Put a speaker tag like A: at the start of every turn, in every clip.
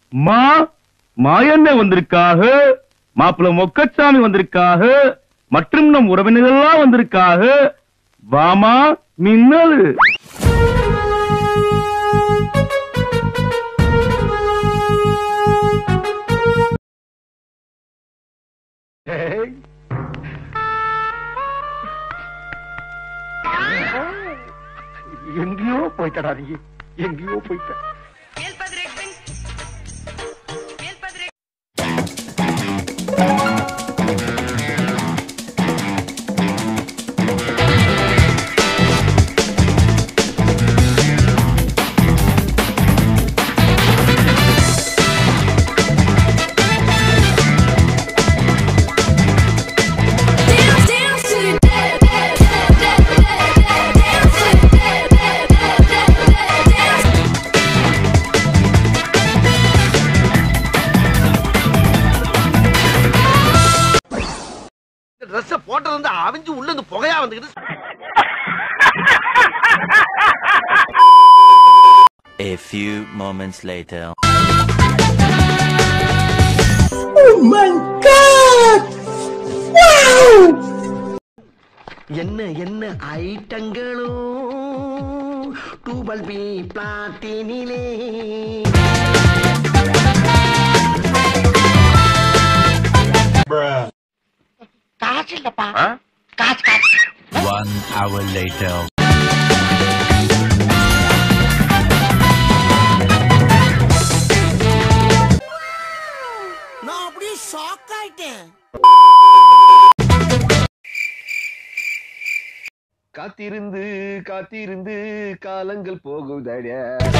A: மா மாயண்ண வந்திருக்காக மாப்பிள்ள மொக்கச்சாமி வந்திருக்காக மற்றும் நம் உறவினர்கள்லாம் வந்திருக்காக வாமா மின்னல்
B: எங்கேயோ போயிட்டடா நீ எங்கேயோ போயிட்ட
C: Dance, dance to the dead, dead, dead, dead, dead, dead. Dance to the dead, dead, dead, dead, dead, dance.
B: Dress போட்டது வந்து அவிஞ்சு உள்ள இருந்து புகையா வந்துக்கிட்டு
D: A few moments later.
B: என்ன என்ன ஐட்டங்களும் டூபல் பி பிளாட்டினிலே
D: One hour later.
B: நான் அப்படியே ஷாக் ஆயிட்டேன் காத்திருந்து காத்திருந்து காலங்கள் போகுதட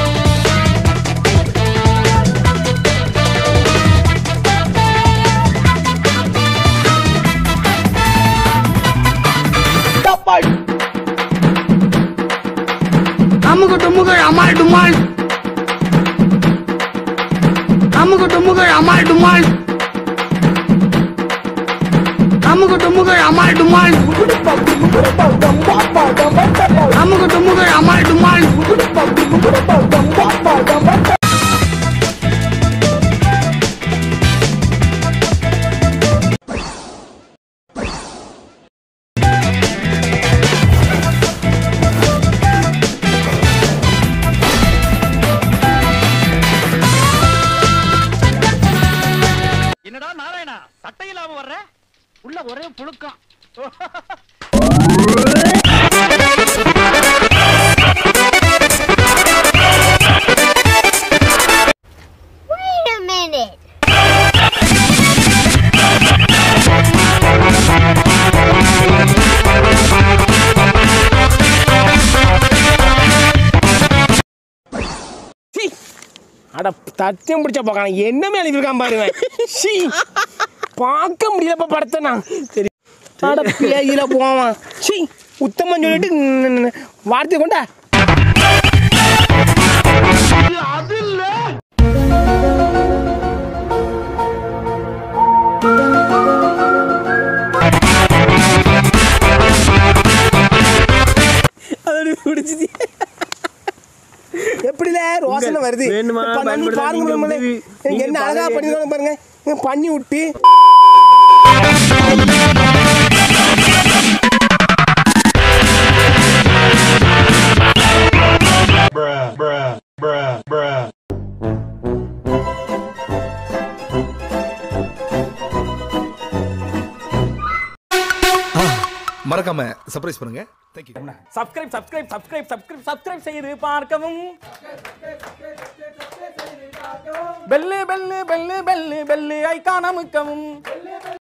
E: அமுக டுமுகள் அமால் டுமால் அமுக டுமுகள் அமால் டுமால் அமுக டுமுகள் அமால் டுமால் அமுக டுமுகள் அமால் டுமால்
F: என்னடா நாராயணா சட்டை இல்லாம வர்ற உள்ள ஒரே புழுக்கம்
C: Wait a minute.
E: அட தத்தியம் பிடிச்ச பார்க்கலாம் என்னமே அனுப்பியிருக்கான் பாருங்க ஷீ பார்க்க முடியலப்ப படத்தை நான் சரி அட பேயில போவான் ஷீ உத்தமன் சொல்லிட்டு ந- ந- ந- வார்த்தை கொண்டா அது பிடிச்சது எப்படில ரோசனை வருது
G: வேணுமா,
E: இப்ப நான்
G: பயன்படுத்தா,
E: பாருங்க
G: நீங்க
E: நம்மளே.
G: வந்து-
E: எனக்கு
G: நீங்க
E: என்ன அழகா
G: பாருங்க.
E: பண்ணிருக்காங்க பாருங்க இங்க பண்ணி விட்டு
H: மறக்காம சர்ப்ரைஸ் பண்ணுங்க thank you
F: subscribe subscribe subscribe subscribe subscribe செய்து பார்க்கவும் bell bell bell bell bell icon அமுக்கவும்